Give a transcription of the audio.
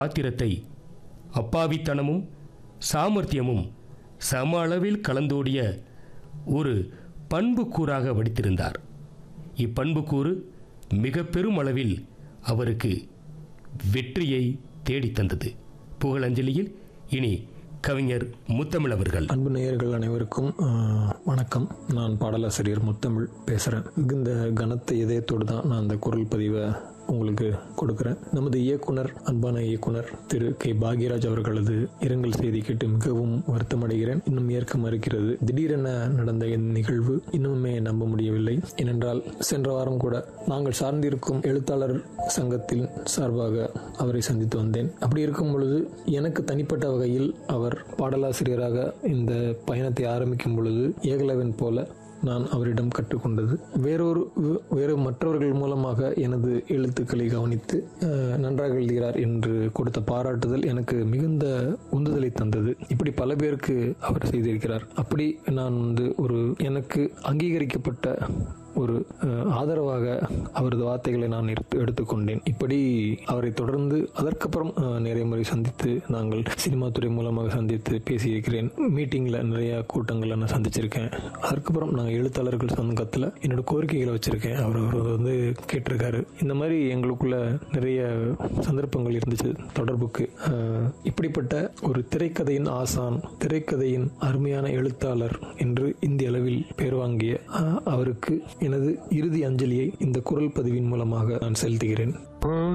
ஆத்திரத்தை அப்பாவித்தனமும் சாமர்த்தியமும் சம அளவில் கலந்தோடிய ஒரு பண்புக்கூறாக வடித்திருந்தார் இப்பண்புக்கூறு மிக பெரும் அளவில் அவருக்கு வெற்றியை தேடித் தந்தது புகழஞ்சலியில் இனி கவிஞர் முத்தமிழ் அவர்கள் அன்பு நேயர்கள் அனைவருக்கும் ஆஹ், வணக்கம் நான் பாடலாசிரியர் முத்தமிழ் பேசுகிறேன் மிகுந்த கனத்த இதயத்தோடு தான் நான் அந்த குரல் பதிவை உங்களுக்கு கொடுக்குறேன் நமது இயக்குனர் அன்பான இயக்குனர் திரு கே பாக்யராஜ் அவர்களது இரங்கல் செய்தி கேட்டு மிகவும் வருத்தமடைகிறேன் இன்னும் ஏற்க மறுக்கிறது திடீரென நடந்த இந்த நிகழ்வு இன்னுமே நம்ப முடியவில்லை ஏனென்றால் சென்ற வாரம் கூட நாங்கள் சார்ந்திருக்கும் எழுத்தாளர் சங்கத்தின் சார்பாக அவரை சந்தித்து வந்தேன் அப்படி இருக்கும் பொழுது எனக்கு தனிப்பட்ட வகையில் அவர் பாடலாசிரியராக இந்த பயணத்தை ஆரம்பிக்கும் பொழுது ஏகலவன் போல நான் அவரிடம் கற்றுக்கொண்டது வேறொரு வேறு மற்றவர்கள் மூலமாக எனது எழுத்துக்களை கவனித்து அஹ், நன்றாக எழுதுகிறார் என்று கொடுத்த பாராட்டுதல் எனக்கு மிகுந்த உந்துதலை தந்தது இப்படி பல பேருக்கு அவர் செய்திருக்கிறார் அப்படி நான் வந்து ஒரு எனக்கு அங்கீகரிக்கப்பட்ட ஒரு அஹ், ஆதரவாக அவரது வார்த்தைகளை நான் எடுத்து எடுத்துக்கொண்டேன் இப்படி அவரை தொடர்ந்து அதற்கப்புறம் அஹ், நிறைய முறை சந்தித்து நாங்கள் சினிமா துறை மூலமாக சந்தித்து பேசியிருக்கிறேன் மீட்டிங்கில் நிறைய கூட்டங்களை நான் சந்திச்சிருக்கேன் அதற்கப்புறம் நாங்கள் எழுத்தாளர்கள் சங்கத்தில் என்னோட கோரிக்கைகளை வச்சிருக்கேன் அவர் அவர் வந்து கேட்டிருக்காரு இந்த மாதிரி எங்களுக்குள்ள நிறைய சந்தர்ப்பங்கள் இருந்துச்சு தொடர்புக்கு அஹ், இப்படிப்பட்ட ஒரு திரைக்கதையின் ஆசான் திரைக்கதையின் அருமையான எழுத்தாளர் என்று இந்திய அளவில் பேர் வாங்கிய அஹ், அவருக்கு எனது இறுதி அஞ்சலியை இந்த குரல் பதிவின் மூலமாக நான் செலுத்துகிறேன்